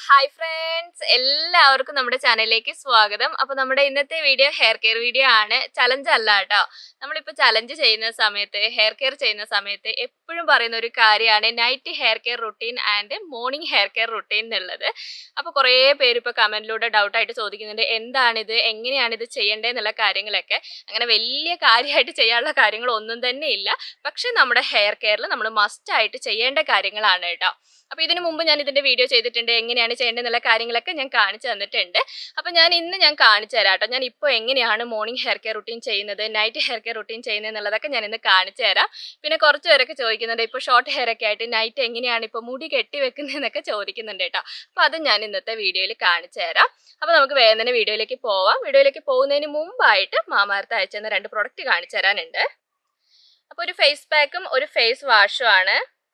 hi friends എല്ലാവർക്കും നമ്മുടെ ചാനലിലേക്ക് സ്വാഗതം അപ്പൊ നമ്മുടെ ഇന്നത്തെ വീഡിയോ ഹെയർ കെയർ വീഡിയോ ആണ് ചലഞ്ച് അല്ല കേട്ടോ നമ്മളിപ്പോ ചലഞ്ച് ചെയ്യുന്ന സമയത്ത് ഹെയർ കെയർ ചെയ്യുന്ന സമയത്ത് എപ്പോഴും പറയുന്ന ഒരു കാര്യമാണ് night hair care routine and morning hair care routine എന്നുള്ളത് അപ്പൊ കുറേ പേര് ഇപ്പൊ കമന്റിലൂടെ ഡൗട്ട് ആയിട്ട് ചോദിക്കുന്നുണ്ട് എന്താണിത് എങ്ങനെയാണ് ഇത് ചെയ്യേണ്ടതെന്നുള്ള കാര്യങ്ങളൊക്കെ അങ്ങനെ വലിയ കാര്യമായിട്ട് ചെയ്യാനുള്ള കാര്യങ്ങൾ ഒന്നും തന്നെ ഇല്ല പക്ഷെ നമ്മുടെ ഹെയർ കെയറിൽ നമ്മൾ മസ്റ്റ് ആയിട്ട് ചെയ്യേണ്ട കാര്യങ്ങളാണ് കേട്ടോ അപ്പൊ ഇതിനു മുമ്പ് ഞാൻ ഇതിന്റെ വീഡിയോ ചെയ്തിട്ടുണ്ട് എങ്ങനെയാണ് ചെയ്യേണ്ടതെന്നുള്ള കാര്യങ്ങളൊക്കെ ഞാൻ കാണിച്ചു തന്നിട്ടുണ്ട് അപ്പൊ ഞാൻ ഇന്ന് ഞാൻ കാണിച്ചു തരാം കേട്ടോ ഞാൻ ഇപ്പോൾ എങ്ങനെയാണ് മോർണിംഗ് ഹെയർ കെയർ റുട്ടീൻ ചെയ്യുന്നത് നൈറ്റ് ഹെയർ കെയർ റുട്ടീൻ ചെയ്യുന്നത് എന്നുള്ളതൊക്കെ ഞാൻ ഇന്ന് കാണിച്ചു തരാം പിന്നെ കുറച്ച് പേരൊക്കെ ചോദിക്കുന്നുണ്ട് ഇപ്പോൾ ഷോർട്ട് ഹെയർ ഒക്കെ ആയിട്ട് നൈറ്റ് എങ്ങനെയാണ് ഇപ്പോൾ മുടി കെട്ടി വെക്കുന്നതെന്നൊക്കെ ചോദിക്കുന്നുണ്ട് കേട്ടോ അപ്പൊ അത് ഞാൻ ഇന്നത്തെ വീഡിയോയിൽ കാണിച്ചു തരാം അപ്പൊ നമുക്ക് വേഗം തന്നെ വീഡിയോയിലേക്ക് പോവാം വീഡിയോയിലേക്ക് പോകുന്നതിന് മുമ്പായിട്ട് മാമാർത്ത് അയച്ചെന്ന രണ്ട് പ്രൊഡക്റ്റ് കാണിച്ചു തരാനുണ്ട് അപ്പൊ ഒരു ഫേസ് പാക്കും ഒരു ഫേസ് വാഷും ആണ്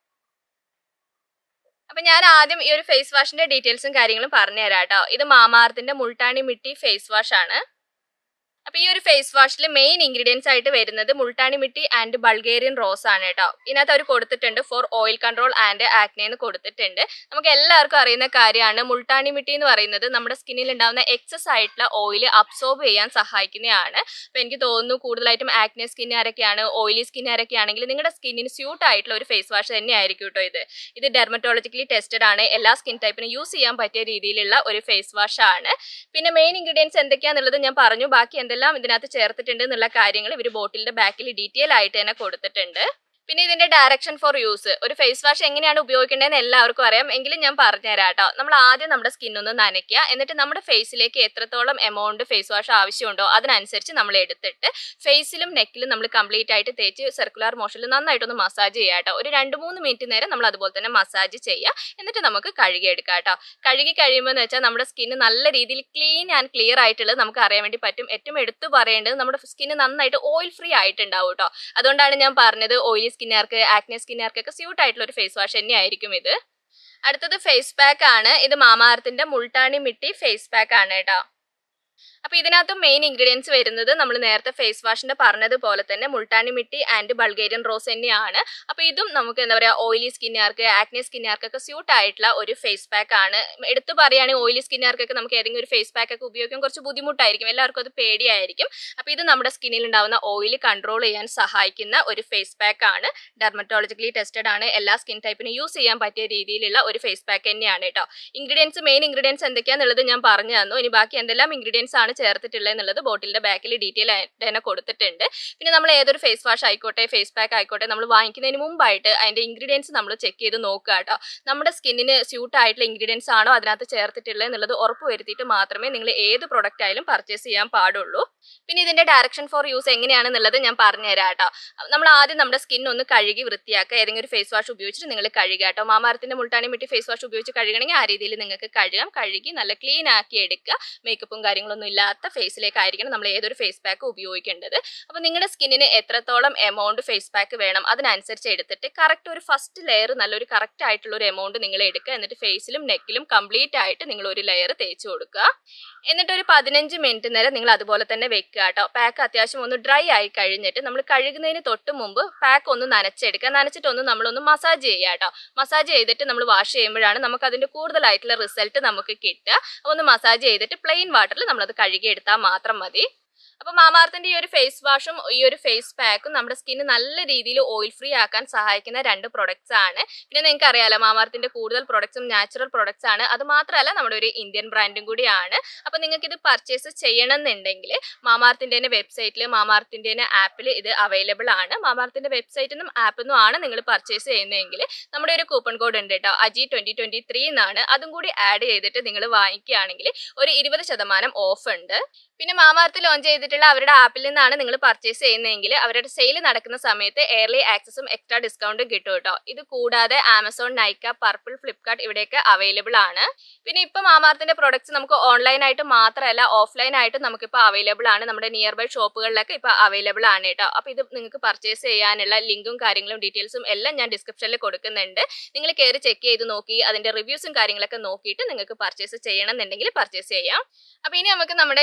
അപ്പൊ ഞാൻ ആദ്യം ഈ ഒരു ഫേസ് വാഷിന്റെ ഡീറ്റെയിൽസും കാര്യങ്ങളും പറഞ്ഞു തരാം കേട്ടോ ഇത് മാമാർത്തിന്റെ മുൾട്ടാണി മിട്ടി ഫേസ് വാഷ് ആണ് അപ്പൊ ഈ ഒരു ഫേസ് വാഷിൽ മെയിൻ ഇൻഗ്രീഡിയൻസ് ആയിട്ട് വരുന്നത് multani mitti and Bulgarian rose ആണ് കേട്ടോ ഇതിനകത്ത് അവർ കൊടുത്തിട്ടുണ്ട് for oil control and acne എന്ന് കൊടുത്തിട്ടുണ്ട് നമുക്ക് എല്ലാവർക്കും അറിയുന്ന കാര്യമാണ് മുൾട്ടാണി മിട്ടി എന്ന് പറയുന്നത് നമ്മുടെ സ്കിന്നിൽ ഉണ്ടാകുന്ന എക്സസ് ആയിട്ടുള്ള ഓയിൽ അബ്സോർബ് ചെയ്യാൻ സഹായിക്കുന്നതാണ് അപ്പൊ എനിക്ക് തോന്നുന്നു കൂടുതലായിട്ടും ആക്നെ സ്കിന്നുകാരൊക്കെയാണ് ഓയിലി സ്കിന്നുകാരൊക്കെ നിങ്ങളുടെ സ്കിന്നിന് സ്യൂട്ട് ആയിട്ടുള്ള ഒരു ഫേസ് വാഷ് തന്നെ ആയിരിക്കും കേട്ടോ ഇത് ഇത് ഡെർമറ്റോളജിക്കലി ടെസ്റ്റഡ് ആണ് എല്ലാ സ്കിൻ ടൈപ്പിനും യൂസ് ചെയ്യാൻ പറ്റിയ രീതിയിലുള്ള ഒരു ഫേസ് വാഷ് ആണ് പിന്നെ മെയിൻ ഇൻഗ്രീഡിയൻസ് എന്തൊക്കെയാണെന്നുള്ളത് ഞാൻ പറഞ്ഞു ബാക്കി എന്തെല്ലാം ഇതിനകത്ത് ചേർത്തിട്ടുണ്ട് എന്നുള്ള കാര്യങ്ങൾ ഇവർ ബോട്ടിലിന്റെ ബാക്കിൽ ഡീറ്റെയിൽ ആയിട്ട് തന്നെ കൊടുത്തിട്ടുണ്ട് പിന്നെ ഇതിന്റെ ഡയറക്ഷൻ ഫോർ യൂസ് ഒരു ഫേസ് വാഷ് എങ്ങനെയാണ് ഉപയോഗിക്കേണ്ടതെന്ന് എല്ലാവർക്കും അറിയാം എങ്കിലും ഞാൻ പറഞ്ഞുതരാം കേട്ടോ നമ്മൾ ആദ്യം നമ്മുടെ സ്കിൻ ഒന്ന് നനയ്ക്കുക എന്നിട്ട് നമ്മുടെ ഫേസിലേക്ക് എത്രത്തോളം എമൗണ്ട് ഫേസ് വാഷ് ആവശ്യമുണ്ടോ അതിനനുസരിച്ച് നമ്മൾ എടുത്തിട്ട് ഫേസിലും നെക്കിലും നമ്മൾ കംപ്ലീറ്റ് ആയിട്ട് തേച്ച് സർക്കുലർ മോഷനിൽ നന്നായിട്ടൊന്ന് മസാജ് ചെയ്യുക കേട്ടോ ഒരു രണ്ട് മൂന്ന് മിനിറ്റ് നേരം നമ്മൾ അതുപോലെ തന്നെ മസാജ് ചെയ്യുക എന്നിട്ട് നമുക്ക് കഴുകിയെടുക്കാം കേട്ടോ കഴുകി കഴിയുമ്പോൾ എന്ന് വെച്ചാൽ നമ്മുടെ സ്കിന്ന് നല്ല രീതിയിൽ ക്ലീൻ ആൻഡ് ക്ലിയർ ആയിട്ടുള്ളത് നമുക്ക് അറിയാൻ വേണ്ടി പറ്റും ഏറ്റവും എടുത്തു പറയേണ്ടത് നമ്മുടെ സ്കിന്ന് നന്നായിട്ട് ഓയിൽ ഫ്രീ ആയിട്ടുണ്ടാവും കേട്ടോ അതുകൊണ്ടാണ് ഞാൻ പറഞ്ഞത് ഓയിലി സ്കിന്നുകാർക്ക് ആക്നെ സ്കിന്നുകാർക്കൊക്കെ സ്യൂട്ട് ആയിട്ടുള്ള ഒരു ഫേസ് വാഷ് തന്നെ ആയിരിക്കും ഇത് അടുത്തത് ഫേസ് പാക്ക് ആണ് ഇത് മാമാർത്തിന്റെ മുൾട്ടാണി മിട്ടി ഫേസ് പാക്ക് ആണ് കേട്ടോ അപ്പൊ ഇതിനകത്ത് മെയിൻ ഇൻഗ്രീഡിയൻസ് വരുന്നത് നമ്മൾ നേരത്തെ ഫേസ് വാഷിന്റെ പറഞ്ഞതുപോലെ തന്നെ multani mitti and Bulgarian rose തന്നെയാണ് അപ്പൊ ഇതും നമുക്ക് എന്താ പറയാ ഓയിലി സ്കിന്നുകാർക്ക് ആക്നെ സ്കിന്നുകാർക്കൊക്കെ സ്യൂട്ട് ആയിട്ടുള്ള ഒരു ഫേസ് പാക്ക് ആണ് എടുത്തു പറയുകയാണെങ്കിൽ ഓയിലി സ്കിന്നുകാർക്കൊക്കെ നമുക്ക് ഏതെങ്കിലും ഒരു ഫേസ് പാക്ക് ഒക്കെ ഉപയോഗിക്കാൻ കുറച്ച് ബുദ്ധിമുട്ടായിരിക്കും എല്ലാവർക്കും അത് പേടിയായിരിക്കും അപ്പൊ ഇത് നമ്മുടെ സ്കിന്നിൽ ഉണ്ടാവുന്ന ഓയിൽ കൺട്രോൾ ചെയ്യാൻ സഹായിക്കുന്ന ഒരു ഫേസ് പാക്ക് ആണ് ഡെർമറ്റോളജിക്കലി ടെസ്റ്റഡ് ആണ് എല്ലാ സ്കിൻ ടൈപ്പിനും യൂസ് ചെയ്യാൻ പറ്റിയ രീതിയിലുള്ള ഒരു ഫേസ് പാക്ക് തന്നെയാണ് കേട്ടോ ഇൻഗ്രീഡിയൻസ് മെയിൻ ഇൻഗ്രീഡിയൻസ് എന്തൊക്കെയാണെന്നുള്ളത് ഞാൻ പറഞ്ഞു തന്നു ഇനി ബാക്കി എന്തെല്ലാം ഇൻഗ്രീഡിയൻസ് ആണ് ചേർത്തിട്ടുള്ളത് എന്നുള്ളത് ബോട്ടിലിന്റെ ബാക്കിൽ ഡീറ്റെയിൽ ആയിട്ട് തന്നെ കൊടുത്തിട്ടുണ്ട് പിന്നെ നമ്മൾ ഏതൊരു ഫേസ് വാഷ് ആയിക്കോട്ടെ ഫേസ് പാക്ക് ആയിക്കോട്ടെ നമ്മൾ വാങ്ങിക്കുന്നതിന് മുമ്പായിട്ട് അതിന്റെ ഇൻഗ്രീഡിയൻസ് നമ്മൾ ചെക്ക് ചെയ്ത് നോക്കുക കേട്ടോ നമ്മുടെ സ്കിന്നിന് സ്യൂട്ട് ആയിട്ടുള്ള ഇൻഗ്രീഡിയൻസ് ആണോ അതിനകത്ത് ചേർത്തിട്ടുള്ളത് എന്നുള്ളത് ഉറപ്പ് വരുത്തിയിട്ട് മാത്രമേ നിങ്ങൾ ഏത് പ്രൊഡക്റ്റ് ആയാലും പർച്ചേസ് ചെയ്യാൻ പാടുള്ളൂ പിന്നെ ഇതിന്റെ ഡയറക്ഷൻ ഫോർ യൂസ് എങ്ങനെയാണെന്നുള്ളത് ഞാൻ പറഞ്ഞുതരാം കേട്ടോ നമ്മൾ ആദ്യം നമ്മുടെ സ്കിൻ ഒന്ന് കഴുകി വൃത്തിയാക്കുക ഏതെങ്കിലും ഒരു ഫേസ് വാഷ് ഉപയോഗിച്ചിട്ട് നിങ്ങൾ കഴുകുക കേട്ടോ മാമാരത്തിന്റെ മുൾട്ടാണി മിട്ടി ഫേസ് വാഷ് ഉപയോഗിച്ച് കഴുകണമെങ്കിൽ ആ രീതിയിൽ നിങ്ങൾക്ക് കഴുകാം കഴുകി നല്ല ക്ലീൻ ആക്കി എടുക്കുക മേക്കപ്പും കാര്യങ്ങളൊന്നും ഇല്ലാത്ത ഫേസിലേക്കായിരിക്കണം നമ്മൾ ഏതൊരു ഫേസ് പാക്ക് ഉപയോഗിക്കേണ്ടത് അപ്പോൾ നിങ്ങളുടെ സ്കിന്നിന് എത്രത്തോളം എമൗണ്ട് ഫേസ് പാക്ക് വേണം അതിനനുസരിച്ച് എടുത്തിട്ട് കറക്റ്റ് ഒരു ഫസ്റ്റ് ലെയർ നല്ലൊരു കറക്റ്റ് ആയിട്ടുള്ള ഒരു എമൗണ്ട് നിങ്ങൾ എടുക്കുക എന്നിട്ട് ഫേസിലും നെക്കിലും കംപ്ലീറ്റ് ആയിട്ട് നിങ്ങൾ ഒരു ലെയർ തേച്ച് കൊടുക്കുക എന്നിട്ട് ഒരു പതിനഞ്ച് മിനിറ്റ് നേരം നിങ്ങൾ അതുപോലെ തന്നെ വെക്കുക കേട്ടോ പാക്ക് അത്യാവശ്യം ഒന്ന് ഡ്രൈ ആയി കഴിഞ്ഞിട്ട് നമ്മൾ കഴുകുന്നതിന് തൊട്ട് മുമ്പ് പാക്ക് ഒന്ന് നനച്ചെടുക്കുക നനച്ചിട്ടൊന്ന് നമ്മളൊന്ന് മസാജ് ചെയ്യുക കേട്ടോ മസാജ് ചെയ്തിട്ട് നമ്മൾ വാഷ് ചെയ്യുമ്പോഴാണ് നമുക്ക് അതിന്റെ കൂടുതലായിട്ടുള്ള റിസൾട്ട് നമുക്ക് കിട്ടുക ഒന്ന് മസാജ് ചെയ്തിട്ട് പ്ലെയിൻ വാട്ടറിൽ നമ്മളത് കഴുകി എടുത്താൽ മാത്രം മതി അപ്പൊ മാമാർത്തിന്റെ ഈ ഒരു ഫേസ് വാഷും ഈ ഒരു ഫേസ് പാക്കും നമ്മുടെ സ്കിന്ന് നല്ല രീതിയിൽ ഓയിൽ ഫ്രീ ആക്കാൻ സഹായിക്കുന്ന രണ്ട് പ്രൊഡക്ട്സ് ആണ് പിന്നെ നിങ്ങൾക്ക് അറിയാലോ മാമാർത്തിന്റെ കൂടുതൽ പ്രൊഡക്ട്സും നാച്ചുറൽ പ്രൊഡക്ട്സ് ആണ് അത് മാത്രമല്ല നമ്മുടെ ഒരു ഇന്ത്യൻ ബ്രാൻഡും കൂടിയാണ് അപ്പൊ നിങ്ങൾക്ക് ഇത് പർച്ചേസ് ചെയ്യണം എന്നുണ്ടെങ്കിൽ മാമാർത്തിന്റെ തന്നെ വെബ്സൈറ്റിൽ മാമാർത്തിന്റെ തന്നെ ആപ്പിൽ ഇത് അവൈലബിൾ ആണ് മാമാർത്തിന്റെ വെബ്സൈറ്റിൽ നിന്നും ആപ്പിൽ നിന്നും ആണ് നിങ്ങൾ പർച്ചേസ് ചെയ്യുന്നതെങ്കിൽ നമ്മുടെ ഒരു കൂപ്പൺ കോഡ് ഉണ്ട് കേട്ടോ അജി ട്വന്റി ട്വന്റി ത്രീ എന്നാണ് അതും കൂടി ആഡ് ചെയ്തിട്ട് നിങ്ങൾ വാങ്ങിക്കുകയാണെങ്കിൽ ഒരു ഇരുപത് ശതമാനം ഓഫ് ഉണ്ട് പിന്നെ മാമാർത്ത് ലോഞ്ച് ചെയ്തിട്ടുള്ള അവരുടെ ആപ്പിൽ നിന്നാണ് നിങ്ങൾ പർച്ചേസ് ചെയ്യുന്നതെങ്കിൽ അവരുടെ സെയിൽ നടക്കുന്ന സമയത്ത് എയർലി ആക്സസും എക്സ്ട്രാ ഡിസ്കൗണ്ടും കിട്ടും കേട്ടോ ഇത് കൂടാതെ ആമസോൺ നൈക്ക പർപ്പിൾ ഫ്ലിപ്കാർട്ട് ഇവിടെയൊക്കെ അവൈലബിൾ ആണ് പിന്നെ ഇപ്പൊ മാമാർത്തിന്റെ പ്രൊഡക്ട്സ് നമുക്ക് ഓൺലൈൻ ആയിട്ട് മാത്രമല്ല ഓഫ്ലൈൻ ആയിട്ട് നമുക്കിപ്പോൾ അവൈലബിൾ ആണ് നമ്മുടെ നിയർ ബൈ ഷോപ്പുകളിലൊക്കെ ഇപ്പൊ അവൈലബിൾ ആണ് കേട്ടോ അപ്പൊ ഇത് നിങ്ങൾക്ക് പർച്ചേസ് ചെയ്യാനുള്ള ലിങ്കും കാര്യങ്ങളും ഡീറ്റെയിൽസും എല്ലാം ഞാൻ ഡിസ്ക്രിപ്ഷനിൽ കൊടുക്കുന്നുണ്ട് നിങ്ങൾ കയറി ചെക്ക് ചെയ്ത് നോക്കി അതിന്റെ റിവ്യൂസും കാര്യങ്ങളൊക്കെ നോക്കിയിട്ട് നിങ്ങൾക്ക് പർച്ചേസ് ചെയ്യണം എന്നുണ്ടെങ്കിൽ പർച്ചേസ് ചെയ്യാം അപ്പൊ ഇനി നമുക്ക് നമ്മുടെ ഇന്നത്തെ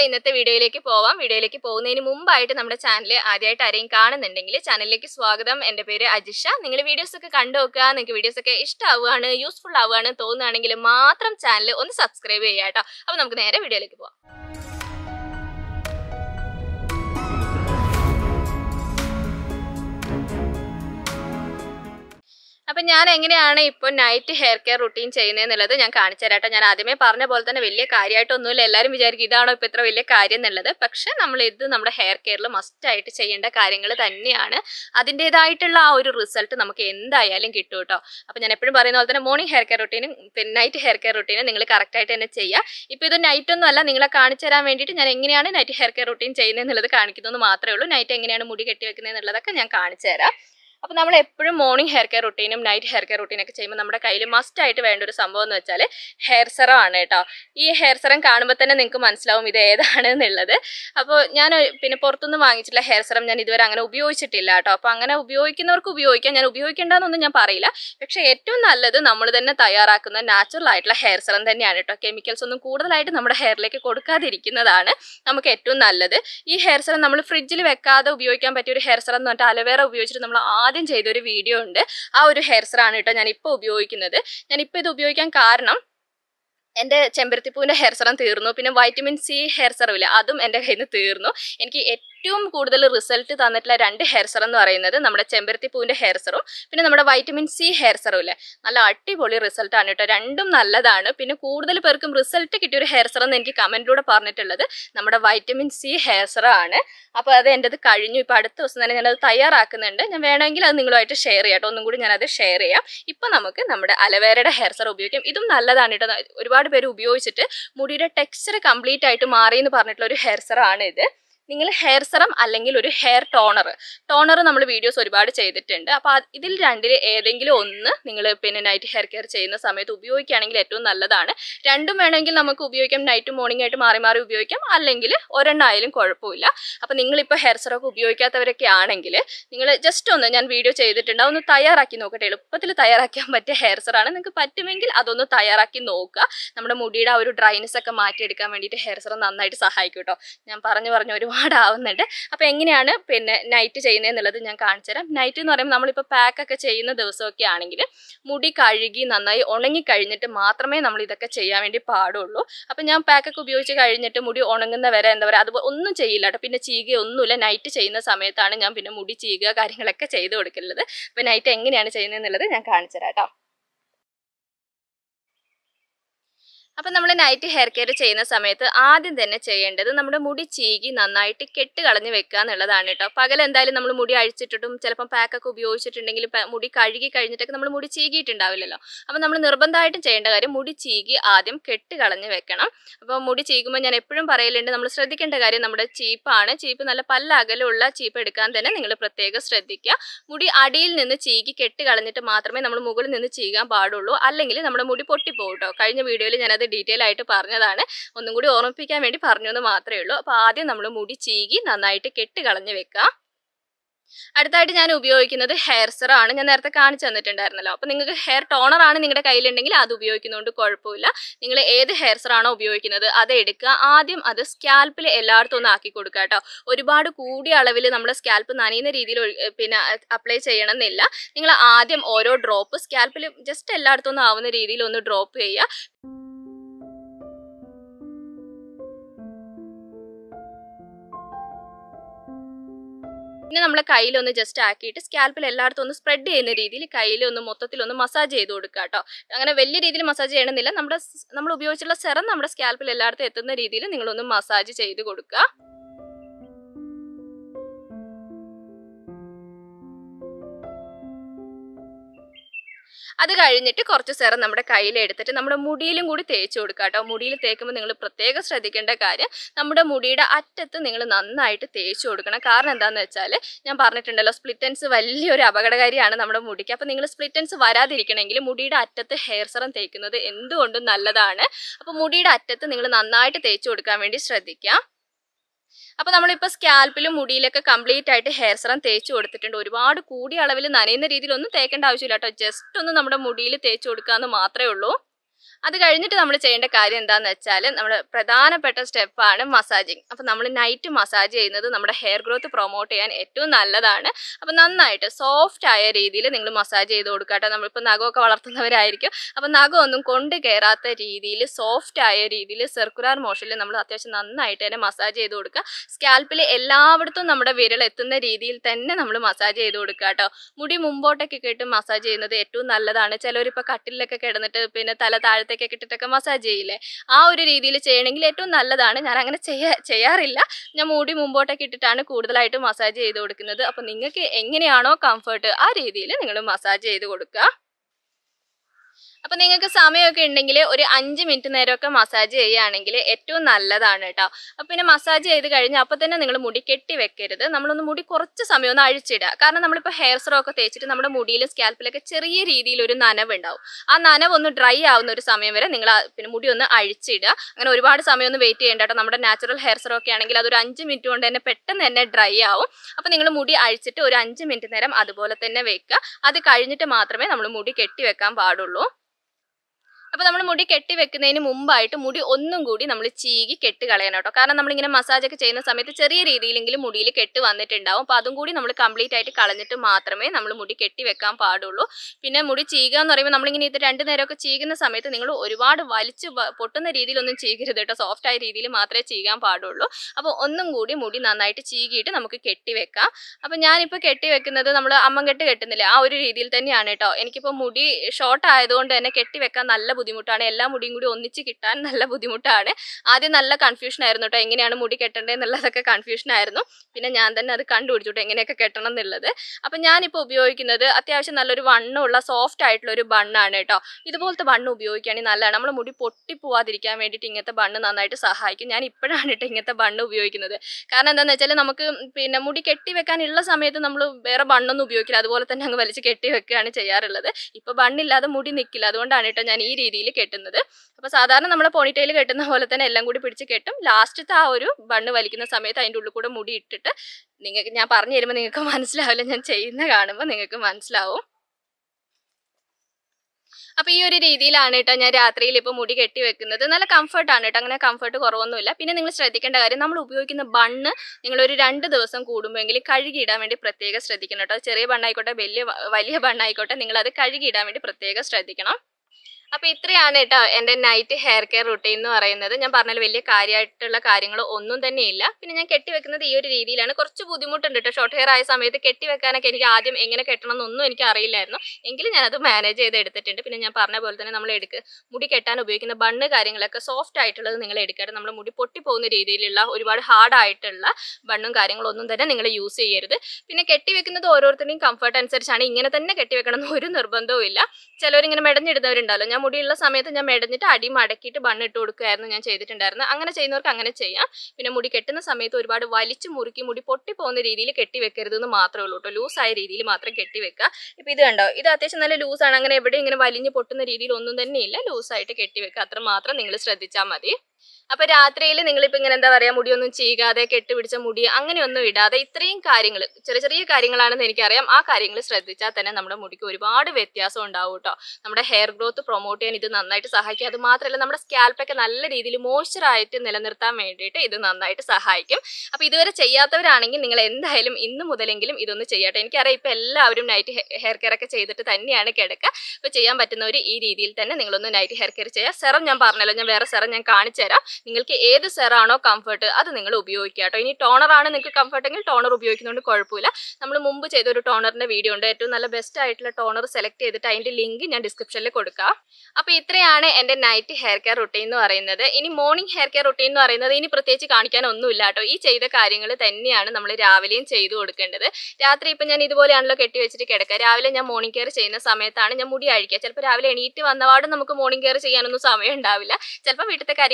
വീഡിയോയിലേക്ക് പോവാം വീഡിയോയിലേക്ക് പോകുന്നതിന് മുമ്പായിട്ട് നമ്മുടെ ചാനൽ ആദ്യമായിട്ട് ആരെയും കാണുന്നുണ്ടെങ്കിൽ ചാനലിലേക്ക് സ്വാഗതം എൻ്റെ പേര് അജിഷ നിങ്ങൾ വീഡിയോസ് ഒക്കെ കണ്ടു നോക്കുക നിങ്ങൾക്ക് വീഡിയോസ് ഒക്കെ ഇഷ്ടമാവുകയാണ് യൂസ്ഫുൾ ആവുകയാണ് തോന്നുകയാണെങ്കിൽ മാത്രം ചാനൽ ഒന്ന് സബ്സ്ക്രൈബ് ചെയ്യുക കേട്ടോ അപ്പോൾ നമുക്ക് നേരെ വീഡിയോയിലേക്ക് പോവാം അപ്പം ഞാൻ എങ്ങനെയാണ് ഇപ്പോൾ നൈറ്റ് ഹെയർ കെയർ റുട്ടീൻ ചെയ്യുന്നതെന്നുള്ളത് ഞാൻ കാണിച്ചു തരാം കേട്ടോ ഞാൻ ആദ്യമേ പറഞ്ഞ പോലെ തന്നെ വലിയ കാര്യമായിട്ടൊന്നുമില്ല എല്ലാവരും വിചാരിക്കും ഇതാണോ ഇപ്പോൾ ഇത്ര വലിയ കാര്യം എന്നുള്ളത് പക്ഷെ നമ്മൾ ഇത് നമ്മുടെ ഹെയർ കെയറിൽ മസ്റ്റായിട്ട് ചെയ്യേണ്ട കാര്യങ്ങൾ തന്നെയാണ് അതിൻ്റെതായിട്ടുള്ള ആ ഒരു റിസൾട്ട് നമുക്ക് എന്തായാലും കിട്ടും കേട്ടോ അപ്പോൾ ഞാൻ എപ്പോഴും പറയുന്ന പോലെ തന്നെ മോർണിംഗ് ഹെയർ കെയർ റുട്ടീനും പിന്നെ നൈറ്റ് ഹെയർ കെയർ റുട്ടീനും നിങ്ങൾ കറക്റ്റായിട്ട് തന്നെ ചെയ്യുക ഇപ്പോൾ ഇത് നൈറ്റ് ഒന്നും അല്ല നിങ്ങളെ കാണിച്ചു തരാൻ വേണ്ടിയിട്ട് ഞാൻ എങ്ങനെയാണ് നൈറ്റ് ഹെയർ കെയർ റുട്ടീൻ ചെയ്യുന്നതെന്നുള്ളത് കാണിക്കുന്നത് മാത്രമേ ഉള്ളൂ നൈറ്റ് എങ്ങനെയാണ് മുടി കെട്ടി വെക്കുന്നത് എന്നുള്ളതൊക്കെ ഞാൻ കാണിച്ചു തരാം അപ്പോൾ നമ്മൾ എപ്പോഴും മോർണിംഗ് ഹെയർ കെയർ റുട്ടീനും നൈറ്റ് ഹെയർ കെയർ റുട്ടീനൊക്കെ ചെയ്യുമ്പോൾ നമ്മുടെ കയ്യിൽ മസ്റ്റ് ആയിട്ട് വേണ്ട ഒരു സംഭവം എന്ന് വെച്ചാൽ ഹെയർ സെറം ആണ് കേട്ടോ ഈ ഹെയർ സെറം കാണുമ്പോൾ തന്നെ നിങ്ങൾക്ക് മനസ്സിലാവും ഇത് ഏതാണ് എന്നുള്ളത് അപ്പോൾ ഞാൻ പിന്നെ പുറത്തുനിന്ന് വാങ്ങിച്ചിട്ടുള്ള ഹെയർ സെറം ഞാൻ ഇതുവരെ അങ്ങനെ ഉപയോഗിച്ചിട്ടില്ല കേട്ടോ അപ്പോൾ അങ്ങനെ ഉപയോഗിക്കുന്നവർക്ക് ഉപയോഗിക്കാം ഞാൻ ഉപയോഗിക്കേണ്ടെന്നൊന്നും ഞാൻ പറയില്ല പക്ഷേ ഏറ്റവും നല്ലത് നമ്മൾ തന്നെ തയ്യാറാക്കുന്ന നാച്ചുറൽ ആയിട്ടുള്ള ഹെയർ സെറം തന്നെയാണ് കേട്ടോ കെമിക്കൽസ് ഒന്നും കൂടുതലായിട്ട് നമ്മുടെ ഹെയറിലേക്ക് കൊടുക്കാതിരിക്കുന്നതാണ് നമുക്ക് ഏറ്റവും നല്ലത് ഈ ഹെയർ സെറം നമ്മൾ ഫ്രിഡ്ജിൽ വെക്കാതെ ഉപയോഗിക്കാൻ പറ്റിയ ഒരു ഹെയർ സെറം എന്ന് പറഞ്ഞാൽ അലവേറ ഉപയോഗിച്ചിട്ട് നമ്മൾ ആദ്യം ചെയ്തൊരു വീഡിയോ ഉണ്ട് ആ ഒരു ഹെയർ സെറാണ് കേട്ടോ ഞാൻ ഇപ്പോൾ ഉപയോഗിക്കുന്നത് ഞാനിപ്പോൾ ഇത് ഉപയോഗിക്കാൻ കാരണം എൻ്റെ ചെമ്പരത്തിപ്പൂവിൻ്റെ ഹെയർ സെറം തീർന്നു പിന്നെ വൈറ്റമിൻ സി ഹെയർ സെറം ഇല്ല അതും എൻ്റെ കയ്യിൽ നിന്ന് തീർന്നു എനിക്ക് ഏറ്റവും കൂടുതൽ റിസൾട്ട് തന്നിട്ടുള്ള രണ്ട് ഹെയർ സെറം എന്ന് പറയുന്നത് നമ്മുടെ ചെമ്പരത്തിപ്പൂവിൻ്റെ ഹെയർ സെറും പിന്നെ നമ്മുടെ വൈറ്റമിൻ സി ഹെയർ സെറും ഇല്ലേ നല്ല അടിപൊളി റിസൾട്ടാണ് കേട്ടോ രണ്ടും നല്ലതാണ് പിന്നെ കൂടുതൽ പേർക്കും റിസൾട്ട് കിട്ടിയ ഒരു ഹെയർ സെറം എന്ന് എനിക്ക് കമൻറ്റിലൂടെ പറഞ്ഞിട്ടുള്ളത് നമ്മുടെ വൈറ്റമിൻ സി ഹെയർ സെറം ആണ് അപ്പോൾ അത് എൻ്റെത് കഴിഞ്ഞു ഇപ്പോൾ അടുത്ത ദിവസം തന്നെ ഞാനത് തയ്യാറാക്കുന്നുണ്ട് ഞാൻ വേണമെങ്കിൽ അത് നിങ്ങളുമായിട്ട് ഷെയർ ചെയ്യാം കേട്ടോ ഒന്നും കൂടി ഞാനത് ഷെയർ ചെയ്യാം ഇപ്പോൾ നമുക്ക് നമ്മുടെ അലവേരയുടെ ഹെയർ സെറം ഉപയോഗിക്കാം ഇതും നല്ലതാണ് കേട്ടോ ഒരുപാട് പേര് ഉപയോഗിച്ചിട്ട് മുടിയുടെ ടെക്സ്ചർ കംപ്ലീറ്റ് ആയിട്ട് മാറി എന്ന് പറഞ്ഞിട്ടുള്ള ഒരു ഹെയർ സെറം ആണ് ഇത് നിങ്ങൾ ഹെയർ സെറം അല്ലെങ്കിൽ ഒരു ഹെയർ ടോണർ ടോണർ നമ്മൾ വീഡിയോസ് ഒരുപാട് ചെയ്തിട്ടുണ്ട് അപ്പോൾ ഇതിൽ രണ്ടിൽ ഏതെങ്കിലും ഒന്ന് നിങ്ങൾ പിന്നെ നൈറ്റ് ഹെയർ കെയർ ചെയ്യുന്ന സമയത്ത് ഉപയോഗിക്കുകയാണെങ്കിൽ ഏറ്റവും നല്ലതാണ് രണ്ടും വേണമെങ്കിൽ നമുക്ക് ഉപയോഗിക്കാം നൈറ്റും മോർണിംഗ് ആയിട്ട് മാറി മാറി ഉപയോഗിക്കാം അല്ലെങ്കിൽ ഒരെണ്ണമായാലും കുഴപ്പമില്ല അപ്പോൾ നിങ്ങളിപ്പോൾ ഹെയർ സെറമൊക്കെ ഉപയോഗിക്കാത്തവരൊക്കെ ആണെങ്കിൽ നിങ്ങൾ ജസ്റ്റ് ഒന്ന് ഞാൻ വീഡിയോ ചെയ്തിട്ടുണ്ട് അതൊന്ന് തയ്യാറാക്കി നോക്കട്ടെ എളുപ്പത്തിൽ തയ്യാറാക്കാൻ പറ്റിയ ഹെയർ സെറാണ് നിങ്ങൾക്ക് പറ്റുമെങ്കിൽ അതൊന്ന് തയ്യാറാക്കി നോക്കുക നമ്മുടെ മുടിയുടെ ആ ഒരു ഡ്രൈനെസ് ഒക്കെ മാറ്റിയെടുക്കാൻ വേണ്ടിയിട്ട് ഹെയർ സെറം നന്നായിട്ട് സഹായിക്കും കേട്ടോ ഞാൻ പറഞ്ഞു പറഞ്ഞു ഒരുപാട് ആവുന്നുണ്ട് അപ്പോൾ എങ്ങനെയാണ് പിന്നെ നൈറ്റ് ചെയ്യുന്നതെന്നുള്ളത് ഞാൻ കാണിച്ചു തരാം നൈറ്റ് എന്ന് പറയുമ്പോൾ നമ്മളിപ്പോൾ പാക്കൊക്കെ ചെയ്യുന്ന ദിവസമൊക്കെ ആണെങ്കിൽ മുടി കഴുകി നന്നായി ഉണങ്ങി കഴിഞ്ഞിട്ട് മാത്രമേ നമ്മൾ ഇതൊക്കെ ചെയ്യാൻ വേണ്ടി പാടുള്ളൂ അപ്പം ഞാൻ പാക്കൊക്കെ ഉപയോഗിച്ച് കഴിഞ്ഞിട്ട് മുടി ഉണങ്ങുന്ന വരെ എന്താ പറയുക അതുപോലെ ഒന്നും ചെയ്യില്ല കേട്ടോ പിന്നെ ചീകുക ഒന്നുമില്ല നൈറ്റ് ചെയ്യുന്ന സമയത്താണ് ഞാൻ പിന്നെ മുടി ചീകുക കാര്യങ്ങളൊക്കെ ചെയ്ത് കൊടുക്കുന്നത് അപ്പോൾ നൈറ്റ് എങ്ങനെയാണ് ചെയ്യുന്നതെന്നുള്ളത് ഞാൻ കാണിച്ചു തരാം കേട്ടോ അപ്പം നമ്മൾ നൈറ്റ് ഹെയർ കെയർ ചെയ്യുന്ന സമയത്ത് ആദ്യം തന്നെ ചെയ്യേണ്ടത് നമ്മുടെ മുടി ചീകി നന്നായിട്ട് കെട്ട് കളഞ്ഞ് വെക്കുക എന്നുള്ളതാണ് കേട്ടോ പകൽ എന്തായാലും നമ്മൾ മുടി അഴിച്ചിട്ടിട്ടും ചിലപ്പം പാക്കൊക്കെ ഉപയോഗിച്ചിട്ടുണ്ടെങ്കിൽ മുടി കഴുകി കഴിഞ്ഞിട്ടൊക്കെ നമ്മൾ മുടി ചീകിയിട്ടുണ്ടാവില്ലല്ലോ അപ്പം നമ്മൾ നിർബന്ധമായിട്ടും ചെയ്യേണ്ട കാര്യം മുടി ചീകി ആദ്യം കെട്ട് കളഞ്ഞ് വെക്കണം അപ്പോൾ മുടി ചീകുമ്പോൾ ഞാൻ എപ്പോഴും പറയലുണ്ട് നമ്മൾ ശ്രദ്ധിക്കേണ്ട കാര്യം നമ്മുടെ ചീപ്പാണ് ചീപ്പ് നല്ല പല്ല അകലുള്ള ചീപ്പ് എടുക്കാൻ തന്നെ നിങ്ങൾ പ്രത്യേകം ശ്രദ്ധിക്കുക മുടി അടിയിൽ നിന്ന് ചീകി കെട്ട് കളഞ്ഞിട്ട് മാത്രമേ നമ്മൾ മുകളിൽ നിന്ന് ചീകാൻ പാടുള്ളൂ അല്ലെങ്കിൽ നമ്മുടെ മുടി പൊട്ടിപ്പോകും കേട്ടോ കഴിഞ്ഞ വീഡിയോയിൽ ഞാനത് ഡീറ്റെയിൽ ആയിട്ട് പറഞ്ഞതാണ് ഒന്നും കൂടി ഓർമ്മിപ്പിക്കാൻ വേണ്ടി പറഞ്ഞു എന്ന് മാത്രമേ ഉള്ളൂ അപ്പോൾ ആദ്യം നമ്മൾ മുടി ചീകി നന്നായിട്ട് കെട്ട് കളഞ്ഞ് വെക്കുക അടുത്തായിട്ട് ഞാൻ ഉപയോഗിക്കുന്നത് ഹെയർ സെറാണ് ഞാൻ നേരത്തെ കാണിച്ചു തന്നിട്ടുണ്ടായിരുന്നല്ലോ അപ്പോൾ നിങ്ങൾക്ക് ഹെയർ ടോണർ ആണ് നിങ്ങളുടെ കയ്യിലുണ്ടെങ്കിൽ അത് ഉപയോഗിക്കുന്നതുകൊണ്ട് കുഴപ്പമില്ല നിങ്ങൾ ഏത് ഹെയർ സെറാണോ ഉപയോഗിക്കുന്നത് അത് എടുക്കുക ആദ്യം അത് സ്കാൽപ്പിൽ എല്ലായിടത്തും ഒന്ന് ആക്കി കൊടുക്കുക കേട്ടോ ഒരുപാട് കൂടിയ അളവിൽ നമ്മുടെ സ്കാൽപ്പ് നനയുന്ന രീതിയിൽ പിന്നെ അപ്ലൈ ചെയ്യണമെന്നില്ല നിങ്ങൾ ആദ്യം ഓരോ ഡ്രോപ്പ് സ്കാൽപ്പിൽ ജസ്റ്റ് എല്ലായിടത്തും ഒന്ന് ആവുന്ന രീതിയിൽ ഒന്ന് ഡ്രോപ്പ് ചെയ്യുക പിന്നെ നമ്മളെ കയ്യിലൊന്ന് ജസ്റ്റ് ആക്കിയിട്ട് സ്കാൽപ്പിൽ എല്ലായിടത്തും ഒന്ന് സ്പ്രെഡ് ചെയ്യുന്ന രീതിയിൽ കയ്യിൽ ഒന്ന് മൊത്തത്തിൽ ഒന്ന് മസാജ് ചെയ്ത് കൊടുക്കുക കേട്ടോ അങ്ങനെ വലിയ രീതിയിൽ മസാജ് ചെയ്യണമെന്നില്ല നമ്മുടെ നമ്മൾ ഉപയോഗിച്ചുള്ള സെറം നമ്മുടെ സ്കാൽപ്പിൽ എല്ലായിടത്തും എത്തുന്ന രീതിയിൽ നിങ്ങളൊന്ന് മസാജ് ചെയ്ത് കൊടുക്കുക അത് കഴിഞ്ഞിട്ട് കുറച്ച് സെറം നമ്മുടെ കയ്യിൽ എടുത്തിട്ട് നമ്മുടെ മുടിയിലും കൂടി തേച്ച് കൊടുക്കുക കേട്ടോ മുടിയിൽ തേക്കുമ്പോൾ നിങ്ങൾ പ്രത്യേകം ശ്രദ്ധിക്കേണ്ട കാര്യം നമ്മുടെ മുടിയുടെ അറ്റത്ത് നിങ്ങൾ നന്നായിട്ട് തേച്ച് കൊടുക്കണം കാരണം എന്താണെന്ന് വെച്ചാൽ ഞാൻ പറഞ്ഞിട്ടുണ്ടല്ലോ സ്പ്ലിറ്റൻസ് വലിയൊരു അപകടകാരിയാണ് നമ്മുടെ മുടിക്ക് അപ്പോൾ നിങ്ങൾ സ്പ്ലിറ്റൻസ് വരാതിരിക്കണമെങ്കിൽ മുടിയുടെ അറ്റത്ത് ഹെയർ സെറം തേക്കുന്നത് എന്തുകൊണ്ടും നല്ലതാണ് അപ്പോൾ മുടിയുടെ അറ്റത്ത് നിങ്ങൾ നന്നായിട്ട് തേച്ച് കൊടുക്കാൻ വേണ്ടി ശ്രദ്ധിക്കുക അപ്പോൾ നമ്മളിപ്പോൾ സ്കാൽപ്പിലും മുടിയിലൊക്കെ കംപ്ലീറ്റ് ആയിട്ട് ഹെയർ സെറം തേച്ച് കൊടുത്തിട്ടുണ്ട് ഒരുപാട് കൂടിയ അളവിൽ നനയുന്ന രീതിയിലൊന്നും തേക്കേണ്ട ആവശ്യമില്ല കേട്ടോ ജസ്റ്റ് ഒന്ന് നമ്മുടെ മുടിയിൽ തേച്ച് കൊടുക്കാമെന്ന് മാത്രമേ ഉള്ളൂ അത് കഴിഞ്ഞിട്ട് നമ്മൾ ചെയ്യേണ്ട കാര്യം എന്താണെന്ന് വെച്ചാൽ നമ്മുടെ പ്രധാനപ്പെട്ട സ്റ്റെപ്പാണ് മസാജിങ് അപ്പം നമ്മൾ നൈറ്റ് മസാജ് ചെയ്യുന്നത് നമ്മുടെ ഹെയർ ഗ്രോത്ത് പ്രൊമോട്ട് ചെയ്യാൻ ഏറ്റവും നല്ലതാണ് അപ്പം നന്നായിട്ട് സോഫ്റ്റ് ആയ രീതിയിൽ നിങ്ങൾ മസാജ് ചെയ്ത് കൊടുക്കുക കേട്ടോ നമ്മളിപ്പോൾ നഖമൊക്കെ വളർത്തുന്നവരായിരിക്കും അപ്പം നഖമൊന്നും കൊണ്ട് കയറാത്ത രീതിയിൽ സോഫ്റ്റ് ആയ രീതിയിൽ സർക്കുലർ മോഷനിൽ നമ്മൾ അത്യാവശ്യം നന്നായിട്ട് തന്നെ മസാജ് ചെയ്ത് കൊടുക്കുക സ്കാൽപ്പിൽ എല്ലായിടത്തും നമ്മുടെ വിരൽ എത്തുന്ന രീതിയിൽ തന്നെ നമ്മൾ മസാജ് ചെയ്ത് കൊടുക്കുക കേട്ടോ മുടി മുമ്പോട്ടൊക്കെ ഇട്ട് മസാജ് ചെയ്യുന്നത് ഏറ്റവും നല്ലതാണ് ചിലവരിപ്പോൾ കട്ടിലൊക്കെ കിടന്നിട്ട് പിന്നെ തല താഴത്തേക്കൊക്കെ ഇട്ടിട്ടൊക്കെ മസാജ് ചെയ്യില്ലേ ആ ഒരു രീതിയിൽ ചെയ്യണമെങ്കിൽ ഏറ്റവും നല്ലതാണ് ഞാൻ അങ്ങനെ ചെയ്യാ ചെയ്യാറില്ല ഞാൻ മുടി മുമ്പോട്ടൊക്കെ ഇട്ടിട്ടാണ് കൂടുതലായിട്ട് മസാജ് ചെയ്ത് കൊടുക്കുന്നത് അപ്പം നിങ്ങൾക്ക് എങ്ങനെയാണോ കംഫർട്ട് ആ രീതിയിൽ നിങ്ങൾ മസാജ് ചെയ്ത് കൊടുക്കുക അപ്പം നിങ്ങൾക്ക് സമയമൊക്കെ ഉണ്ടെങ്കിൽ ഒരു അഞ്ച് മിനിറ്റ് നേരമൊക്കെ മസാജ് ചെയ്യുകയാണെങ്കിൽ ഏറ്റവും നല്ലതാണ് കേട്ടോ അപ്പം പിന്നെ മസാജ് ചെയ്ത് കഴിഞ്ഞ് അപ്പോൾ തന്നെ നിങ്ങൾ മുടി കെട്ടി വെക്കരുത് നമ്മളൊന്ന് മുടി കുറച്ച് സമയം ഒന്ന് അഴിച്ചിടുക കാരണം നമ്മളിപ്പോൾ ഹെയർ സ്ട്രോ ഒക്കെ തേച്ചിട്ട് നമ്മുടെ മുടിയിലും സ്കാൽപ്പിലൊക്കെ ചെറിയ രീതിയിൽ ഒരു നനവ് ഉണ്ടാവും ആ നനവ് ഒന്ന് ഡ്രൈ ആവുന്ന ഒരു സമയം വരെ നിങ്ങൾ പിന്നെ മുടി ഒന്ന് അഴിച്ചിടുക അങ്ങനെ ഒരുപാട് സമയം ഒന്ന് വെയിറ്റ് ചെയ്യേണ്ട കേട്ടോ നമ്മുടെ നാച്ചുറൽ ഹെയർ സ്ട്രോ ഒക്കെ ആണെങ്കിൽ അതൊരു അഞ്ച് മിനിറ്റ് കൊണ്ട് തന്നെ പെട്ടെന്ന് തന്നെ ഡ്രൈ ആവും അപ്പോൾ നിങ്ങൾ മുടി അഴിച്ചിട്ട് ഒരു അഞ്ച് മിനിറ്റ് നേരം അതുപോലെ തന്നെ വെക്കുക അത് കഴിഞ്ഞിട്ട് മാത്രമേ നമ്മൾ മുടി കെട്ടി വെക്കാൻ പാടുള്ളൂ അപ്പോൾ നമ്മൾ മുടി കെട്ടി വെക്കുന്നതിന് മുമ്പായിട്ട് മുടി ഒന്നും കൂടി നമ്മൾ ചീകി കെട്ട് കളയണം കേട്ടോ കാരണം നമ്മളിങ്ങനെ മസാജ് ഒക്കെ ചെയ്യുന്ന സമയത്ത് ചെറിയ രീതിയിലെങ്കിലും മുടിയിൽ കെട്ട് വന്നിട്ടുണ്ടാവും അപ്പോൾ അതും കൂടി നമ്മൾ കംപ്ലീറ്റ് ആയിട്ട് കളഞ്ഞിട്ട് മാത്രമേ നമ്മൾ മുടി കെട്ടി വെക്കാൻ പാടുള്ളൂ പിന്നെ മുടി ചീകുക എന്ന് പറയുമ്പോൾ നമ്മളിങ്ങനെ ഇത് രണ്ട് നേരമൊക്കെ ചീകുന്ന സമയത്ത് നിങ്ങൾ ഒരുപാട് വലിച്ച് വ- പൊട്ടുന്ന രീതിയിലൊന്നും ചീകരുത് കേട്ടോ സോഫ്റ്റ് ആയ രീതിയിൽ മാത്രമേ ചീകാൻ പാടുള്ളൂ അപ്പോൾ ഒന്നും കൂടി മുടി നന്നായിട്ട് ചീകിയിട്ട് നമുക്ക് കെട്ടി വെക്കാം അപ്പോൾ ഞാനിപ്പോൾ കെട്ടി വെക്കുന്നത് നമ്മൾ അമ്മങ്കെട്ട് കെട്ടുന്നില്ല ആ ഒരു രീതിയിൽ തന്നെയാണ് കേട്ടോ എനിക്കിപ്പോൾ മുടി ഷോർട്ട് ആയതുകൊണ്ട് തന്നെ കെട്ടി വെക്കാൻ നല്ല ബുദ്ധിമുട്ടാണ് എല്ലാ മുടിയും കൂടി ഒന്നിച്ച് കിട്ടാൻ നല്ല ബുദ്ധിമുട്ടാണ് ആദ്യം നല്ല കൺഫ്യൂഷൻ ആയിരുന്നു കേട്ടോ എങ്ങനെയാണ് മുടി കെട്ടേണ്ടത് എന്നുള്ളതൊക്കെ കൺഫ്യൂഷൻ ആയിരുന്നു പിന്നെ ഞാൻ തന്നെ അത് കണ്ടുപിടിച്ചു കേട്ടോ എങ്ങനെയൊക്കെ കെട്ടണം എന്നുള്ളത് അപ്പം ഞാനിപ്പോൾ ഉപയോഗിക്കുന്നത് അത്യാവശ്യം നല്ലൊരു വണ്ണമുള്ള സോഫ്റ്റ് ആയിട്ടുള്ള ഒരു ബണ്ണാണ് കേട്ടോ ഇതുപോലത്തെ ബണ്ണ് ഉപയോഗിക്കുകയാണെങ്കിൽ നല്ലതാണ് നമ്മുടെ മുടി പൊട്ടിപ്പോവാതിരിക്കാൻ വേണ്ടിയിട്ട് ഇങ്ങനത്തെ ബണ്ണ് നന്നായിട്ട് സഹായിക്കും ഞാൻ ഇപ്പോഴാണ് കേട്ടോ ഇങ്ങനത്തെ ബണ്ണ് ഉപയോഗിക്കുന്നത് കാരണം എന്താണെന്ന് വെച്ചാൽ നമുക്ക് പിന്നെ മുടി കെട്ടി വെക്കാനുള്ള സമയത്ത് നമ്മൾ വേറെ ബണ്ണൊന്നും ഉപയോഗിക്കില്ല അതുപോലെ തന്നെ അങ്ങ് വലിച്ച് കെട്ടി വെക്കുകയാണ് ചെയ്യാറുള്ളത് ഇപ്പോൾ ബണ്ണില്ലാതെ മുടി നിൽക്കില്ല അതുകൊണ്ടാണ് കേട്ടോ ഞാൻ ഈ രീതിയിൽ കെട്ടുന്നത് അപ്പോൾ സാധാരണ നമ്മൾ പോണിറ്റയിൽ കെട്ടുന്ന പോലെ തന്നെ എല്ലാം കൂടി പിടിച്ച് കെട്ടും ലാസ്റ്റത്തെ ആ ഒരു ബണ്ണ് വലിക്കുന്ന സമയത്ത് അതിൻ്റെ ഉള്ളിൽ കൂടെ മുടി ഇട്ടിട്ട് നിങ്ങൾക്ക് ഞാൻ പറഞ്ഞു തരുമ്പോൾ നിങ്ങൾക്ക് മനസ്സിലാവില്ല ഞാൻ ചെയ്യുന്ന കാണുമ്പോൾ നിങ്ങൾക്ക് മനസ്സിലാവും അപ്പൊ ഈ ഒരു രീതിയിലാണ് കേട്ടോ ഞാൻ രാത്രിയിൽ ഇപ്പൊ മുടി കെട്ടി വെക്കുന്നത് നല്ല കംഫർട്ടാണ് കേട്ടോ അങ്ങനെ കംഫർട്ട് കുറവൊന്നുമില്ല പിന്നെ നിങ്ങൾ ശ്രദ്ധിക്കേണ്ട കാര്യം നമ്മൾ ഉപയോഗിക്കുന്ന ബണ്ണ് നിങ്ങൾ ഒരു രണ്ട് ദിവസം കൂടുമ്പോഴെങ്കിലും കഴുകിയിടാൻ വേണ്ടി പ്രത്യേകം ശ്രദ്ധിക്കണം കേട്ടോ ചെറിയ ബണ്ണായിക്കോട്ടെ വലിയ വലിയ ബണ്ണായിക്കോട്ടെ നിങ്ങൾ അത് കഴുകിയിടാൻ വേണ്ടി പ്രത്യേകം ശ്രദ്ധിക്കണം അപ്പൊ ഇത്രയാണ് കേട്ടോ എന്റെ നൈറ്റ് ഹെയർ കെയർ റുട്ടീൻ എന്ന് പറയുന്നത് ഞാൻ പറഞ്ഞാൽ വലിയ കാര്യമായിട്ടുള്ള കാര്യങ്ങൾ ഒന്നും തന്നെ ഇല്ല പിന്നെ ഞാൻ കെട്ടിവെക്കുന്നത് ഈ ഒരു രീതിയിലാണ് കുറച്ച് ബുദ്ധിമുട്ടുണ്ട് കേട്ടോ ഷോർട്ട് ഹെയർ ആയ സമയത്ത് കെട്ടിവെക്കാനൊക്കെ എനിക്ക് ആദ്യം എങ്ങനെ കെട്ടണം എന്നൊന്നും എനിക്ക് അറിയില്ലായിരുന്നു എങ്കിലും ഞാനത് മാനേജ് ചെയ്ത് എടുത്തിട്ടുണ്ട് പിന്നെ ഞാൻ പറഞ്ഞ പോലെ തന്നെ നമ്മൾ എടുക്കുക മുടി കെട്ടാൻ ഉപയോഗിക്കുന്ന ബണ്ണ് കാര്യങ്ങളൊക്കെ സോഫ്റ്റ് ആയിട്ടുള്ളത് നിങ്ങൾ എടുക്കരുത് നമ്മുടെ മുടി പൊട്ടിപ്പോകുന്ന രീതിയിലുള്ള ഒരുപാട് ഹാർഡ് ആയിട്ടുള്ള ബണ്ണും കാര്യങ്ങളൊന്നും തന്നെ നിങ്ങൾ യൂസ് ചെയ്യരുത് പിന്നെ കെട്ടിവെക്കുന്നത് ഓരോരുത്തരുടെയും കംഫർട്ട് അനുസരിച്ചാണ് ഇങ്ങനെ തന്നെ കെട്ടിവെക്കണം എന്ന് ഒരു നിർബന്ധവും ഇല്ല ചിലവരിങ്ങനെ മെടഞ്ഞിടുന്നവരുണ്ടല്ലോ ഞാൻ മുടിയുള്ള സമയത്ത് ഞാൻ മെടഞ്ഞിട്ട് അടി മടക്കിയിട്ട് ബണ്ണ് ഇട്ട് കൊടുക്കുകയായിരുന്നു ഞാൻ ചെയ്തിട്ടുണ്ടായിരുന്നു അങ്ങനെ ചെയ്യുന്നവർക്ക് അങ്ങനെ ചെയ്യാം പിന്നെ മുടി കെട്ടുന്ന സമയത്ത് ഒരുപാട് വലിച്ചു മുറുക്കി മുടി പൊട്ടിപ്പോകുന്ന രീതിയിൽ കെട്ടിവെക്കരുത് എന്ന് മാത്രമേ ഉള്ളൂ കേട്ടോ ലൂസായ രീതിയിൽ മാത്രം കെട്ടിവെക്കുക ഇപ്പൊ ഇത് കണ്ടോ ഇത് അത്യാവശ്യം നല്ല ലൂസാണ് അങ്ങനെ എവിടെ ഇങ്ങനെ വലിഞ്ഞു പൊട്ടുന്ന രീതിയിൽ ഒന്നും തന്നെ ഇല്ല ലൂസായിട്ട് കെട്ടിവെക്കുക അത്ര മാത്രം നിങ്ങൾ ശ്രദ്ധിച്ചാൽ മതി അപ്പൊ രാത്രിയിൽ നിങ്ങളിപ്പോ ഇങ്ങനെ എന്താ പറയാ മുടിയൊന്നും ചെയ്യാതെ കെട്ടുപിടിച്ച മുടി അങ്ങനെയൊന്നും ഇടാതെ ഇത്രയും കാര്യങ്ങൾ ചെറിയ ചെറിയ കാര്യങ്ങളാണെന്ന് എനിക്കറിയാം ആ കാര്യങ്ങൾ ശ്രദ്ധിച്ചാൽ തന്നെ നമ്മുടെ മുടിക്ക് ഒരുപാട് വ്യത്യാസം ഉണ്ടാവും കേട്ടോ നമ്മുടെ ഹെയർ ഗ്രോത്ത് പ്രൊമോട്ട് ചെയ്യാൻ ഇത് നന്നായിട്ട് സഹായിക്കും അത് മാത്രമല്ല നമ്മുടെ സ്കാൽപ്പൊക്കെ നല്ല രീതിയിൽ മോയ്സ്ചർ ആയിട്ട് നിലനിർത്താൻ വേണ്ടിയിട്ട് ഇത് നന്നായിട്ട് സഹായിക്കും അപ്പൊ ഇതുവരെ ചെയ്യാത്തവരാണെങ്കിൽ നിങ്ങൾ എന്തായാലും ഇന്ന് മുതലെങ്കിലും ഇതൊന്ന് ചെയ്യട്ടെ എനിക്കറിയാം ഇപ്പൊ എല്ലാവരും നൈറ്റ് ഹെയർ കെയർ ഒക്കെ ചെയ്തിട്ട് തന്നെയാണ് കിടക്കുക അപ്പൊ ചെയ്യാൻ പറ്റുന്നവർ ഈ രീതിയിൽ തന്നെ നിങ്ങളൊന്ന് നൈറ്റ് ഹെയർ കെയർ ചെയ്യുക സെറം ഞാൻ പറഞ്ഞല്ലോ ഞാൻ വേറെ സെറം ഞാൻ കാണിച്ചു തരാം നിങ്ങൾക്ക് ഏത് സെറാണോ കംഫർട്ട് അത് നിങ്ങൾ ഉപയോഗിക്കുക കേട്ടോ ഇനി ടോണർ ആണ് നിങ്ങൾക്ക് കംഫർട്ട് എങ്കിൽ ടോണർ ഉപയോഗിക്കുന്നതുകൊണ്ട് കുഴപ്പമില്ല നമ്മൾ മുമ്പ് ചെയ്ത ഒരു ടോണറിന്റെ വീഡിയോ ഉണ്ട് ഏറ്റവും നല്ല ബെസ്റ്റ് ആയിട്ടുള്ള ടോണർ സെലക്ട് ചെയ്തിട്ട് അതിന്റെ ലിങ്ക് ഞാൻ ഡിസ്ക്രിപ്ഷനിൽ കൊടുക്കാം അപ്പൊ ഇത്രയാണ് എന്റെ നൈറ്റ് ഹെയർ കെയർ റുട്ടീൻ എന്ന് പറയുന്നത് ഇനി മോർണിംഗ് ഹെയർ കെയർ റുട്ടീൻ എന്ന് പറയുന്നത് ഇനി പ്രത്യേകിച്ച് കാണിക്കാൻ ഒന്നുമില്ല കേട്ടോ ഈ ചെയ്ത കാര്യങ്ങൾ തന്നെയാണ് നമ്മൾ രാവിലെയും ചെയ്തു കൊടുക്കേണ്ടത് രാത്രി ഇപ്പം ഞാൻ ഇതുപോലെയാണല്ലോ കെട്ടി വെച്ചിട്ട് കിടക്കുക രാവിലെ ഞാൻ മോർണിംഗ് കെയർ ചെയ്യുന്ന സമയത്താണ് ഞാൻ മുടി അഴിക്കുക ചിലപ്പോൾ രാവിലെ എണീറ്റ് വന്നപാടും നമുക്ക് മോർണിംഗ് കെയർ ചെയ്യാനൊന്നും സമയം ഉണ്ടാവില്ല ചിലപ്പോൾ വീട്ടിലത്തെ കാര്യങ്ങളൊക്കെ കഴിഞ്ഞ്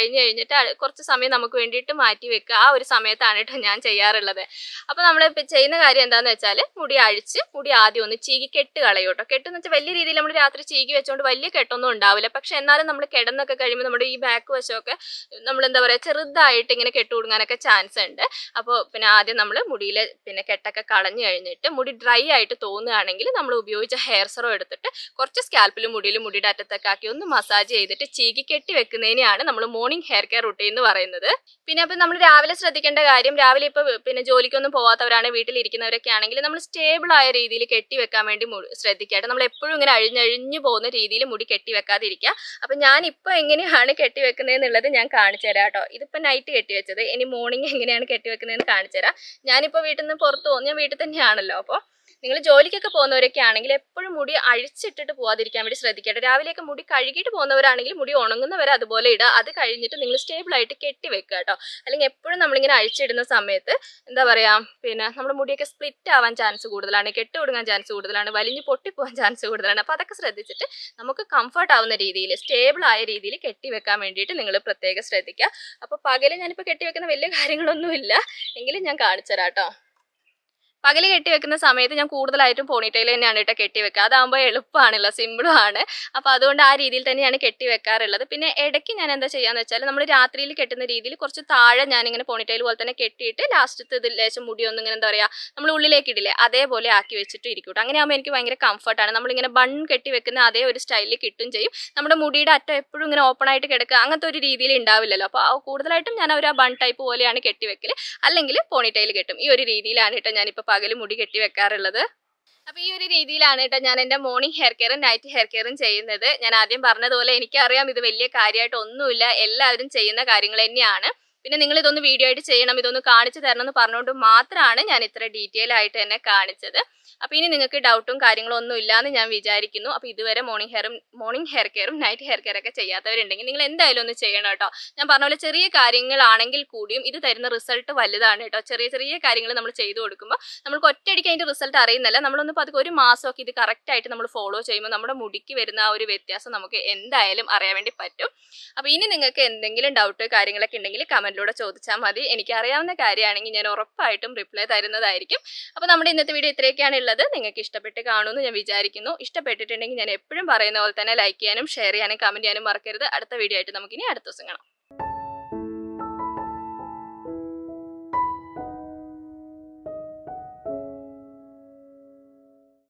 കഴിഞ്ഞ് കഴിഞ്ഞിട്ട് അ- കുറച്ച് സമയം നമുക്ക് വേണ്ടിയിട്ട് മാറ്റി വെക്കുക ആ ഒരു സമയത്താണ് കേട്ടോ ഞാൻ ചെയ്യാറുള്ളത് അപ്പോൾ നമ്മൾ ഇപ്പം ചെയ്യുന്ന കാര്യം എന്താണെന്ന് വെച്ചാൽ മുടി അഴിച്ച് മുടി ആദ്യം ഒന്ന് ചീകി കെട്ട് കളയും കേട്ടോ കെട്ടെന്ന് വെച്ചാൽ വലിയ രീതിയിൽ നമ്മൾ രാത്രി ചീകി വെച്ചുകൊണ്ട് വലിയ കെട്ടൊന്നും ഉണ്ടാവില്ല പക്ഷെ എന്നാലും നമ്മൾ കിടന്നൊക്കെ കഴിയുമ്പോൾ നമ്മുടെ ഈ ബാക്ക് വശമൊക്കെ നമ്മൾ എന്താ പറയുക ചെറുതായിട്ട് ഇങ്ങനെ കെട്ട് കൊടുക്കാനൊക്കെ ചാൻസ് ഉണ്ട് അപ്പോൾ പിന്നെ ആദ്യം നമ്മൾ മുടിയിൽ പിന്നെ കെട്ടൊക്കെ കളഞ്ഞു കഴിഞ്ഞിട്ട് മുടി ഡ്രൈ ആയിട്ട് തോന്നുകയാണെങ്കിൽ നമ്മൾ ഉപയോഗിച്ച ഹെയർ സെറോ എടുത്തിട്ട് കുറച്ച് സ്കാൽപ്പിലും മുടിയിലും മുടിയുടെ അറ്റത്തൊക്കെ ആക്കി ഒന്ന് മസാജ് ചെയ്തിട്ട് ചീകി കെട്ടി വെക്കുന്നതിനെയാണ് നമ്മൾ മോർണിംഗ് ഹെയർ കെയർ റുട്ടീൻ എന്ന് പറയുന്നത് പിന്നെ അപ്പം നമ്മൾ രാവിലെ ശ്രദ്ധിക്കേണ്ട കാര്യം രാവിലെ ഇപ്പോൾ പിന്നെ ജോലിക്കൊന്നും പോവാത്തവരാണ് വീട്ടിലിരിക്കുന്നവരൊക്കെ ആണെങ്കിൽ നമ്മൾ സ്റ്റേബിൾ ആയ രീതിയിൽ കെട്ടി വെക്കാൻ വേണ്ടി മു- ശ്രദ്ധിക്കട്ടെ നമ്മൾ എപ്പോഴും ഇങ്ങനെ അഴിഞ്ഞഴിഞ്ഞു പോകുന്ന രീതിയിൽ മുടി കെട്ടി വെക്കാതിരിക്കുക അപ്പം ഞാൻ ഇപ്പോൾ എങ്ങനെയാണ് കെട്ടി വെക്കുന്നതെന്നുള്ളത് ഞാൻ കാണിച്ചു തരാം കേട്ടോ ഇതിപ്പോൾ നൈറ്റ് കെട്ടി വെച്ചത് ഇനി മോർണിംഗ് എങ്ങനെയാണ് കെട്ടി വെക്കുന്നതെന്ന് കാണിച്ചു തരാം ഞാനിപ്പോൾ വീട്ടിൽ നിന്ന് പുറത്ത് പോകും ഞാൻ വീട്ടിൽ തന്നെയാണല്ലോ അപ്പോൾ നിങ്ങൾ ജോലിക്കൊക്കെ പോകുന്നവരൊക്കെ ആണെങ്കിൽ എപ്പോഴും മുടി അഴിച്ചിട്ടിട്ട് പോകാതിരിക്കാൻ വേണ്ടി ശ്രദ്ധിക്കട്ടെ രാവിലെയൊക്കെ മുടി കഴുകിയിട്ട് പോകുന്നവരാണെങ്കിൽ മുടി ഉണങ്ങുന്നവരെ അതുപോലെ ഇടുക അത് കഴിഞ്ഞിട്ട് നിങ്ങൾ സ്റ്റേബിൾ ആയിട്ട് കെട്ടി വെക്കുക കേട്ടോ അല്ലെങ്കിൽ എപ്പോഴും നമ്മളിങ്ങനെ അഴിച്ചിടുന്ന സമയത്ത് എന്താ പറയാ പിന്നെ നമ്മുടെ മുടിയൊക്കെ സ്പ്ലിറ്റ് ആവാൻ ചാൻസ് കൂടുതലാണ് കെട്ട് കൊടുക്കാൻ ചാൻസ് കൂടുതലാണ് വലിഞ്ഞ് പൊട്ടിപ്പോകാൻ ചാൻസ് കൂടുതലാണ് അപ്പോൾ അതൊക്കെ ശ്രദ്ധിച്ചിട്ട് നമുക്ക് കംഫർട്ട് ആവുന്ന രീതിയിൽ സ്റ്റേബിൾ ആയ രീതിയിൽ കെട്ടി വെക്കാൻ വേണ്ടിയിട്ട് നിങ്ങൾ പ്രത്യേകം ശ്രദ്ധിക്കുക അപ്പോൾ പകല് ഞാനിപ്പോൾ കെട്ടി വെക്കുന്ന വലിയ കാര്യങ്ങളൊന്നുമില്ല എങ്കിലും ഞാൻ കാണിച്ചു തരാം കേട്ടോ പകല് കെട്ടി വെക്കുന്ന സമയത്ത് ഞാൻ കൂടുതലായിട്ടും പോണിറ്റയിൽ തന്നെയാണ് കേട്ടോ കെട്ടി വെക്കുക അതാകുമ്പോൾ എളുപ്പമാണല്ലോ സിമ്പിളും ആണ് അപ്പോൾ അതുകൊണ്ട് ആ രീതിയിൽ തന്നെയാണ് കെട്ടി വെക്കാറുള്ളത് പിന്നെ ഇടയ്ക്ക് ഞാൻ എന്താ ചെയ്യാന്ന് വെച്ചാൽ നമ്മൾ രാത്രിയിൽ കെട്ടുന്ന രീതിയിൽ കുറച്ച് താഴെ ഞാനിങ്ങനെ പോണിറ്റയിൽ പോലെ തന്നെ കെട്ടിയിട്ട് ലാസ്റ്റത്തെ ഇതിൽ ലേശം മുടി ഒന്നും ഇങ്ങനെ എന്താ പറയുക നമ്മൾ ഉള്ളിലേക്ക് ഇടില്ലേ അതേപോലെ ആക്കി വെച്ചിട്ട് ഇരിക്കും അങ്ങനെ ആകുമ്പോൾ എനിക്ക് ഭയങ്കര കംഫർട്ടാണ് നമ്മളിങ്ങനെ ബൺ കെട്ടി വെക്കുന്ന അതേ ഒരു സ്റ്റൈലിൽ കിട്ടും ചെയ്യും നമ്മുടെ മുടിയുടെ അറ്റം എപ്പോഴും ഇങ്ങനെ ഓപ്പൺ ആയിട്ട് കിടക്കുക അങ്ങനത്തെ ഒരു രീതിയിൽ ഉണ്ടാവില്ലല്ലോ അപ്പോൾ കൂടുതലായിട്ടും ഞാൻ ഒരു ബൺ ടൈപ്പ് പോലെയാണ് കെട്ടി വെക്കൽ അല്ലെങ്കിൽ പോണിറ്റയിൽ കെട്ടും ഈ ഒരു രീതിയിലാണ് കേട്ടോ ഞാനിപ്പോൾ പകല് മുടി കെട്ടി വെക്കാറുള്ളത് അപ്പൊ ഈ ഒരു രീതിയിലാണ് കേട്ടോ ഞാൻ എന്റെ മോർണിംഗ് ഹെയർ കെയറും നൈറ്റ് ഹെയർ കെയറും ചെയ്യുന്നത് ഞാൻ ആദ്യം പറഞ്ഞതുപോലെ എനിക്കറിയാം ഇത് വലിയ കാര്യമായിട്ട് ഒന്നുമില്ല എല്ലാവരും ചെയ്യുന്ന കാര്യങ്ങൾ തന്നെയാണ് പിന്നെ നിങ്ങൾ ഇതൊന്ന് വീഡിയോ ആയിട്ട് ചെയ്യണം ഇതൊന്ന് കാണിച്ചു തരണം എന്ന് പറഞ്ഞുകൊണ്ട് മാത്രമാണ് ഞാൻ ഇത്ര ഡീറ്റെയിൽ ആയിട്ട് തന്നെ കാണിച്ചത് അപ്പോൾ ഇനി നിങ്ങൾക്ക് ഡൗട്ടും കാര്യങ്ങളും ഒന്നും ഇല്ലാന്ന് ഞാൻ വിചാരിക്കുന്നു അപ്പോൾ ഇതുവരെ മോർണിംഗ് ഹെയറും മോർണിംഗ് ഹെയർ കെയറും നൈറ്റ് ഹെയർ കെയർ ഒക്കെ ചെയ്യാത്തവരുണ്ടെങ്കിൽ നിങ്ങൾ എന്തായാലും ഒന്ന് ചെയ്യണം കേട്ടോ ഞാൻ പറഞ്ഞ പോലെ ചെറിയ കാര്യങ്ങളാണെങ്കിൽ കൂടിയും ഇത് തരുന്ന റിസൾട്ട് വലുതാണ് കേട്ടോ ചെറിയ ചെറിയ കാര്യങ്ങൾ നമ്മൾ ചെയ്തു കൊടുക്കുമ്പോൾ നമ്മൾക്ക് ഒറ്റയടിക്ക് അതിന്റെ റിസൾട്ട് അറിയുന്നില്ല നമ്മളൊന്ന് പതുക്കെ ഒരു മാസമൊക്കെ ഇത് കറക്റ്റ് ആയിട്ട് നമ്മൾ ഫോളോ ചെയ്യുമ്പോൾ നമ്മുടെ മുടിക്ക് വരുന്ന ആ ഒരു വ്യത്യാസം നമുക്ക് എന്തായാലും അറിയാൻ വേണ്ടി പറ്റും അപ്പോൾ ഇനി നിങ്ങൾക്ക് എന്തെങ്കിലും ഡൗട്ട് കാര്യങ്ങളൊക്കെ ഉണ്ടെങ്കിൽ കമന്റിലൂടെ ചോദിച്ചാൽ മതി എനിക്ക് അറിയാവുന്ന കാര്യമാണെങ്കിൽ ഞാൻ ഉറപ്പായിട്ടും റിപ്ലൈ തരുന്നതായിരിക്കും അപ്പോൾ നമ്മുടെ ഇന്നത്തെ വീഡിയോ ഇത്രയൊക്കെയാണ് ഉള്ളത് നിങ്ങൾക്ക് ഇഷ്ടപ്പെട്ട് കാണുമെന്ന് ഞാൻ വിചാരിക്കുന്നു ഇഷ്ടപ്പെട്ടിട്ടുണ്ടെങ്കിൽ ഞാൻ എപ്പോഴും പറയുന്ന പോലെ തന്നെ ലൈക്ക് ചെയ്യാനും ഷെയർ ചെയ്യാനും കമന്റ് ചെയ്യാനും മറക്കരുത് അടുത്ത വീഡിയോ ആയിട്ട് നമുക്കിനി അടുത്ത ദിവസം കാണാം